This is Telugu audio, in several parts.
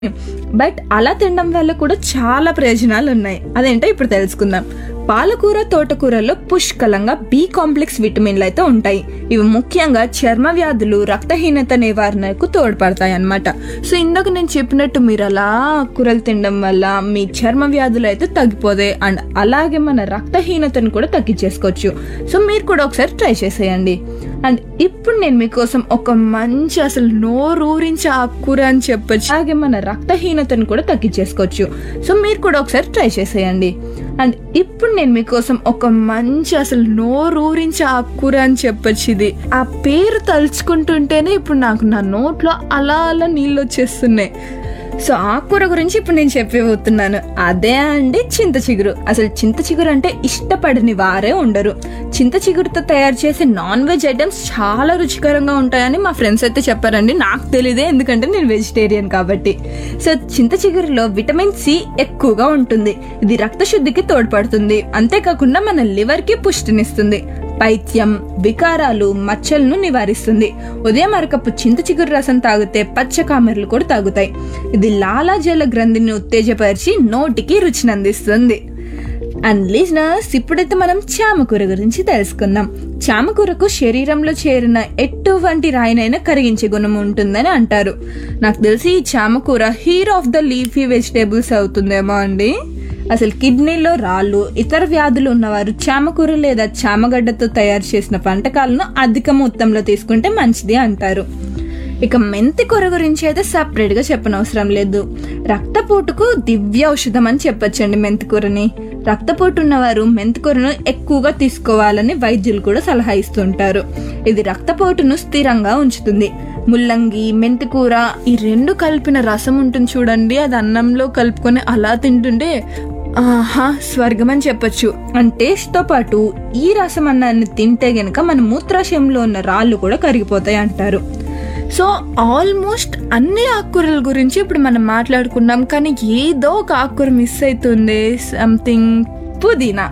బట్ అలా తినడం వల్ల కూడా చాలా ప్రయోజనాలు ఉన్నాయి అదేంటో ఇప్పుడు తెలుసుకుందాం పాలకూర తోటకూరలో పుష్కలంగా బి కాంప్లెక్స్ విటమిన్లు అయితే ఉంటాయి ఇవి ముఖ్యంగా చర్మ వ్యాధులు రక్తహీనత నివారణకు తోడ్పడతాయి అన్నమాట సో ఇందాక నేను చెప్పినట్టు మీరు అలా కూరలు తినడం వల్ల మీ చర్మ వ్యాధులు అయితే తగ్గిపోతాయి అండ్ అలాగే మన రక్తహీనతను కూడా తగ్గించేసుకోవచ్చు సో మీరు కూడా ఒకసారి ట్రై చేసేయండి అండ్ ఇప్పుడు నేను మీకోసం ఒక మంచి అసలు నోరూరించి ఆకుకూర అని చెప్పొచ్చు అలాగే మన రక్తహీనతను కూడా తగ్గించేసుకోవచ్చు సో మీరు కూడా ఒకసారి ట్రై చేసేయండి అండ్ ఇప్పుడు నేను మీకోసం ఒక మంచి అసలు నోరూరించి ఆకుకూర అని చెప్పొచ్చు ఇది ఆ పేరు తలుచుకుంటుంటేనే ఇప్పుడు నాకు నా నోట్లో అలా అలా నీళ్ళు వచ్చేస్తున్నాయి సో ఆకుకూర గురించి ఇప్పుడు నేను చెప్పిపోతున్నాను అదే అండి చింత చిగురు అసలు చింత చిగురు అంటే ఇష్టపడని వారే ఉండరు చింత చిగురుతో తయారు చేసే నాన్ వెజ్ ఐటమ్స్ చాలా రుచికరంగా ఉంటాయని మా ఫ్రెండ్స్ అయితే చెప్పారండి నాకు తెలియదే ఎందుకంటే నేను వెజిటేరియన్ కాబట్టి సో చింత చిగురులో విటమిన్ సి ఎక్కువగా ఉంటుంది ఇది రక్త శుద్ధికి తోడ్పడుతుంది అంతేకాకుండా మన లివర్ కి పుష్టినిస్తుంది పైత్యం వికారాలు మచ్చలను నివారిస్తుంది ఉదయం అరకప్పు చింత చిగురు రసం తాగితే పచ్చ కామెర్లు కూడా తాగుతాయి ఇది లాలాజల గ్రంథిని ఉత్తేజపరిచి నోటికి రుచిని అందిస్తుంది అండ్ లిజనర్స్ ఇప్పుడైతే మనం చామకూర గురించి తెలుసుకుందాం చామకూరకు శరీరంలో చేరిన ఎటువంటి రాయినైనా కరిగించే గుణం ఉంటుందని అంటారు నాకు తెలిసి ఈ చామకూర hero of the leafy vegetables అవుతుందేమో అండి అసలు కిడ్నీలో రాళ్ళు ఇతర వ్యాధులు ఉన్నవారు చామకూర లేదా చామగడ్డతో తయారు చేసిన వంటకాలను అధిక మొత్తంలో తీసుకుంటే మంచిది అంటారు ఇక మెంతి కూర గురించి అయితే సపరేట్ గా చెప్పనవసరం లేదు రక్తపోటుకు దివ్య ఔషధం అని చెప్పొచ్చండి మెంతి కూరని రక్తపోటు ఉన్నవారు మెంతి కూరను ఎక్కువగా తీసుకోవాలని వైద్యులు కూడా సలహా ఇస్తుంటారు ఇది రక్తపోటును స్థిరంగా ఉంచుతుంది ముల్లంగి మెంతి కూర ఈ రెండు కలిపిన రసం ఉంటుంది చూడండి అది అన్నంలో కలుపుకొని అలా తింటుంటే ఆహా స్వర్గం అని చెప్పొచ్చు అండ్ టేస్ట్ తో పాటు ఈ రసం అన్నాన్ని తింటే గనక మన మూత్రాశయంలో ఉన్న రాళ్ళు కూడా కరిగిపోతాయి అంటారు సో ఆల్మోస్ట్ అన్ని ఆకుకూరల గురించి ఇప్పుడు మనం మాట్లాడుకున్నాం కానీ ఏదో ఒక ఆకుకూర మిస్ అవుతుంది సంథింగ్ పుదీనా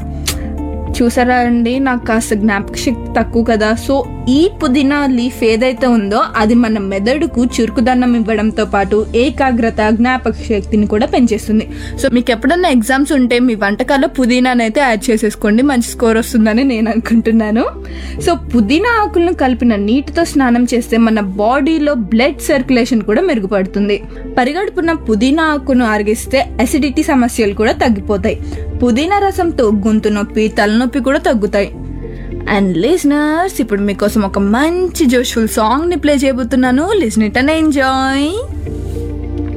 చూసారా అండి నాకు కాస్త జ్ఞాపక శక్తి తక్కువ కదా సో ఈ పుదీనా లీఫ్ ఏదైతే ఉందో అది మన మెదడుకు చురుకుదన్నం ఇవ్వడంతో పాటు ఏకాగ్రత జ్ఞాపక శక్తిని కూడా పెంచేస్తుంది సో మీకు ఎప్పుడన్నా ఎగ్జామ్స్ ఉంటే మీ వంటకాల్లో పుదీనాని అయితే యాడ్ చేసేసుకోండి మంచి స్కోర్ వస్తుందని నేను అనుకుంటున్నాను సో పుదీనా ఆకులను కలిపిన నీటితో స్నానం చేస్తే మన బాడీలో బ్లడ్ సర్క్యులేషన్ కూడా మెరుగుపడుతుంది పరిగడుపున పుదీనా ఆకును అరిగిస్తే అసిడిటీ సమస్యలు కూడా తగ్గిపోతాయి పుదీనా రసంతో గొంతు నొప్పి తలనొప్పి కూడా తగ్గుతాయి అండ్ లిజనర్స్ ఇప్పుడు మీకోసం ఒక మంచి జోష్ఫుల్ సాంగ్ ని ప్లే చేయబోతున్నాను లిజన్ ఇట్ అండ్ ఎంజాయ్